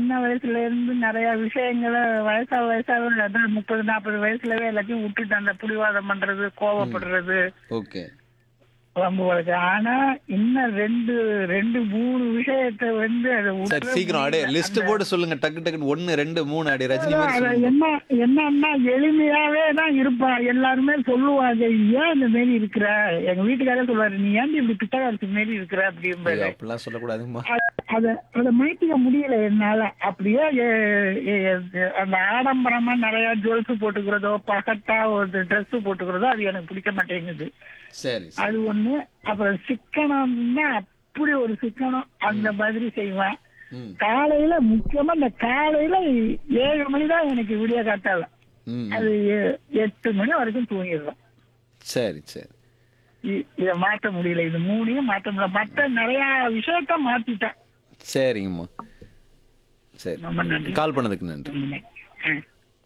சின்ன வயசுல இருந்து நிறைய விஷயங்களை வயசா வயசாக அதான் முப்பது நாற்பது வயசுலவே எல்லாத்தையும் விட்டுட்டு அந்த புடிவாதம் பண்றது கோவப்படுறது ஓகே வம்பு வழக்கு ஆனா இன்னும் ரெண்டு ரெண்டு மூணு விஷயத்த வந்து அதை சரி விட்டுற சீக்கிரம் அப்படியே முடியல. லிஸ்ட் போட்டு சொல்லுங்க டக்கு டக்குன்னு ஒன்னு ரெண்டு மூணு அப்படியே ரஜினி மாதிரி அது சொல்லுங்க. என்ன என்னன்னா எளிமையாவே தான் இருப்பா எல்லாருமே சொல்லுவாங்க ஏன் இந்த மாரி இருக்கிற எங்க வீட்டுக்காரே சொல்லுவாரு நீ ஏன் இப்படி பித்தகாரத்து மாரி இருக்கிற ஐயோ, அப்படிம்பாரு அப்படிலாம் சொல்லக்கூடாதும்மா அத- அத அத மாத்திக்க முடியல என்னால அப்படியே எ- எ- அந்த ஆடம்பரமா நிறைய ஜுவல்ஸ் போட்டுக்கிறதோ பகட்டா ஒரு Dress போட்டுக்கிறதோ அது எனக்கு பிடிக்க மாட்டேங்குது சரி சரி. அது ஒண்ணு அப்புறம் சிக்கனம்னா அப்படி ஒரு சிக்கனம் அந்த மாதிரி செய்வேன் ம் காலையில முக்கியமா இந்த காலையில ஏழு மணி தான் எனக்கு விடிய காட்டால ம் அது எ- எட்டு மணி வரைக்கும் தூங்கிடுவேன் சரி சரி இ- இத மாத்த முடியல இது மூணையும் மாத்த முடியல மத்த நிறைய விஷயத்த மாத்திட்டேன் சரிங்கம்மா சரி ரொம்ப நன்றி கால் பண்ணதுக்கு நன்றி ம்.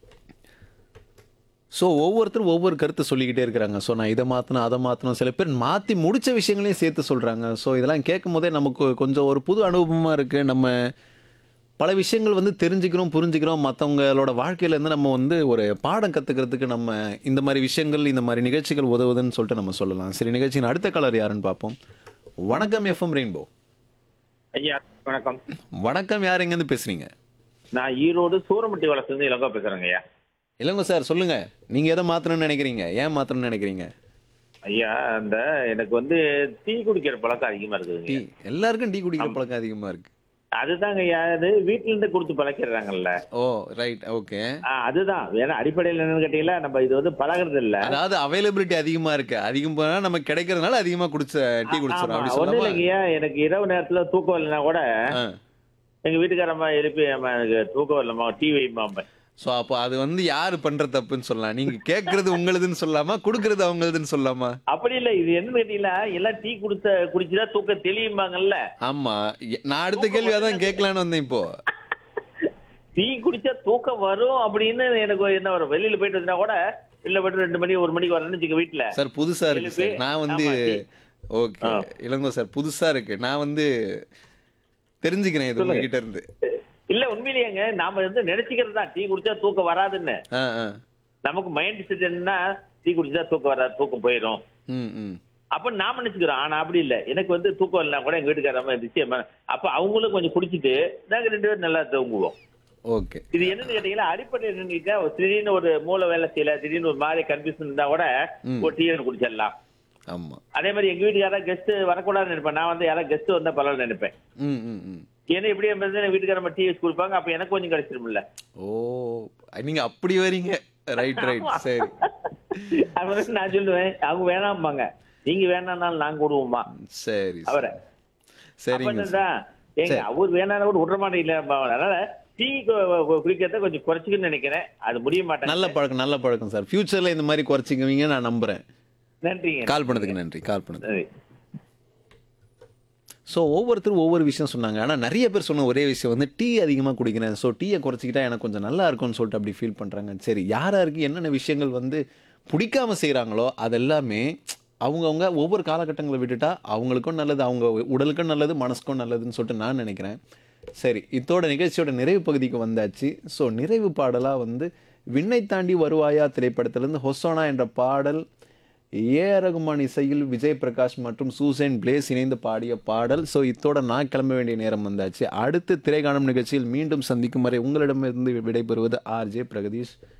ஸோ ஒவ்வொருத்தரும் ஒவ்வொரு கருத்தை சொல்லிக்கிட்டே இருக்கிறாங்க ஸோ நான் இதை மாற்றணும் அதை மாற்றணும் சில பேர் மாற்றி முடிச்ச விஷயங்களையும் சேர்த்து சொல்கிறாங்க ஸோ இதெல்லாம் கேட்கும் போதே நமக்கு கொஞ்சம் ஒரு புது அனுபவமாக இருக்குது நம்ம பல விஷயங்கள் வந்து தெரிஞ்சுக்கிறோம் புரிஞ்சுக்கிறோம் மற்றவங்களோட வாழ்க்கையிலேருந்து நம்ம வந்து ஒரு பாடம் கற்றுக்கிறதுக்கு நம்ம இந்த மாதிரி விஷயங்கள் இந்த மாதிரி நிகழ்ச்சிகள் உதவுதுன்னு சொல்லிட்டு நம்ம சொல்லலாம் சரி நிகழ்ச்சியின் அடுத்த கலர் யாருன்னு பார்ப்போம் வணக்கம் எஃப்எம் ரெயின்போ ஐயா வணக்கம் வணக்கம் யார் எங்கேருந்து பேசுகிறீங்க நான் ஈரோடு சூரமட்டி வளர்த்துலேருந்து இளங்கோ பேசுறேங்க ஐயா இல்லைங்க சார் சொல்லுங்கள் நீங்கள் எதை மாற்றணும்னு நினைக்கிறீங்க ஏன் மாற்றணும்னு நினைக்கிறீங்க ஐயா அந்த எனக்கு வந்து டீ குடிக்கிற பழக்கம் அதிகமா இருக்குதுங்க டீ எல்லாருக்கும் டீ குடிக்கிற பழக்கம் அதிகமாக இருக்குது அதுதாங்க ஐயா அது வீட்டுல இருந்து கொடுத்து பழக்கிறாங்கல்ல ஓ ரைட் ஓகே ஆ, அதுதான் வேற அடிப்படையில் என்னன்னு கேட்டீங்களா நம்ம இது வந்து பழகுறது இல்ல அதாவது அவைலபிலிட்டி அதிகமா இருக்கு அதிகம் போனா நமக்கு கிடைக்கிறதுனால அதிகமா குடிச்ச டீ குடிச்சிடும் அப்படி ஒன்றும் சொல்லாம இல்லைங்கய்யா எனக்கு இரவு நேரத்துல தூக்கம் இல்லைன்னா கூட ஆ. எங்க வீட்டுக்காரம்மா எழுப்பி அம்மா எனக்கு தூக்கம் இல்லைம்மா டீ வைம்மா சோ அப்போ அது வந்து யாரு பண்ற தப்புன்னு சொல்லலாம் நீங்க கேக்குறது உங்களுதுன்னு சொல்லாமா குடுக்கறது அவங்களுதுன்னு சொல்லாமா அப்படி இல்ல இது என்னன்னு கேட்டீங்களா எல்லாம் டீ குடிச்ச குடிச்சுதான் தூக்கம் தெளியும்பாங்கல்ல ஆமா எ- நான் அடுத்த கேள்வி அதான் கேட்கலான்னு வந்தேன் இப்போ டீ குடிச்சா தூக்கம் வரும் அப்படின்னு எனக்கு என்ன வரும் வெளியில போயிட்டு வந்தா கூட இல்ல போயிட்டு ரெண்டு மணி ஒரு மணிக்கு வரேன்னு வச்சுக்க வீட்டுல சார் புதுசா இருக்கு சார் எழுப்பி, நான் வந்து ஆமா, டீ. ஓகே ஆ. இளங்கோ சார் புதுசா இருக்கு நான் வந்து தெரிஞ்சுக்கிறேன் இது சொல்லுங்க. உங்ககிட்ட இருந்து இல்ல உண்மையிலேயேங்க நாம வந்து நினைச்சுக்கிறது தான் டீ குடிச்சா தூக்கம் வராதுன்னு ஆ ஆ நமக்கு மைண்ட் செட் என்னன்னா டீ குடிச்சா தூக்கம் வராது தூக்கம் போயிடும் ம் ம் அப்ப நாம நினைச்சுக்கிறோம் ஆனா அப்படி இல்ல எனக்கு வந்து தூக்கம் இல்லைனா கூட எங்க வீட்டுக்காரமா நிச்சயமா அப்ப அவங்களும் கொஞ்சம் குடிச்சிட்டு நாங்க ரெண்டு பேரும் நல்லா தூங்குவோம் ஓகே இது என்னன்னு கேட்டீங்கன்னா அடிப்படை என்னன்னு கேட்டா திடீர்னு ஒரு மூளை வேலை செய்யல திடீர்னு ஒரு மாதிரி கன்ஃபியூஷன் இருந்தா கூட ம். ஒரு டீ குடிச்சிடலாம் ஆமா அதே மாதிரி எங்க வீட்டுக்கு யாராவது கெஸ்ட் வரக்கூடாதுன்னு நினைப்பேன் நான் வந்து யாராவது கெஸ்ட் வந்தா பரவாயில்ல நினைப்பேன் ம் ம் ம் ஏன்னா இப்படியே வந்து என் வீட்டுக்காரமா டீ வச்சு கொடுப்பாங்க அப்ப எனக்கு கொஞ்சம் கிடைச்சிருமில்ல ஓ நீங்க அப்படி வரீங்க ரைட் ரைட் சரி அது வந்து நான் சொல்லுவேன் அவங்க வேணாம்பாங்க நீங்க வேணாம்னாலும் நாங்க விடுவோமா சரி அவரை சரிங்க அப்ப சார். என்னதான், ஏங்க சரி. அவர் வேணாம் கூட விடுற மாட்டேங்கல அதனால டீ குடிக்கிறத கொஞ்சம் குறைச்சிக்கணும்னு நினைக்கிறேன் அது முடிய மாட்டேன் நல்ல பழக்கம் நல்ல பழக்கம் சார் ஃபியூச்சர்ல இந்த மாதிரி குறைச்சிக்குவீங்க நான் நம்புறேன் நன்றிங்க கால் பண்ணதுக்கு நன்றி கால் பண்ணது நன்றி ஸோ ஒவ்வொருத்தரும் ஒவ்வொரு விஷயம் சொன்னாங்க ஆனால் நிறைய பேர் சொன்ன ஒரே விஷயம் வந்து டீ அதிகமாக குடிக்கிறேன் ஸோ டீயை குறைச்சிக்கிட்டா எனக்கு கொஞ்சம் நல்லா இருக்கும்னு சொல்லிட்டு அப்படி ஃபீல் பண்ணுறாங்க சரி யார் யாருக்கு என்னென்ன விஷயங்கள் வந்து பிடிக்காம செய்கிறாங்களோ அதெல்லாமே அவங்கவுங்க ஒவ்வொரு காலகட்டங்களை விட்டுட்டா அவங்களுக்கும் நல்லது அவங்க உடலுக்கும் நல்லது மனசுக்கும் நல்லதுன்னு சொல்லிட்டு நான் நினைக்கிறேன் சரி இத்தோட நிகழ்ச்சியோட நிறைவு பகுதிக்கு வந்தாச்சு ஸோ நிறைவு பாடலாக வந்து விண்ணை தாண்டி வருவாயா திரைப்படத்திலிருந்து ஹொசோனா என்ற பாடல் ஏ ஆர் ரகுமான் இசையில் விஜய் பிரகாஷ் மற்றும் சூசைன் பிளேஸ் இணைந்து பாடிய பாடல் ஸோ இத்தோட நான் கிளம்ப வேண்டிய நேரம் வந்தாச்சு அடுத்து திரைக்காணும் நிகழ்ச்சியில் மீண்டும் சந்திக்கும் வரை உங்களிடமிருந்து விடைபெறுவது ஆர்ஜே பிரகதீஷ்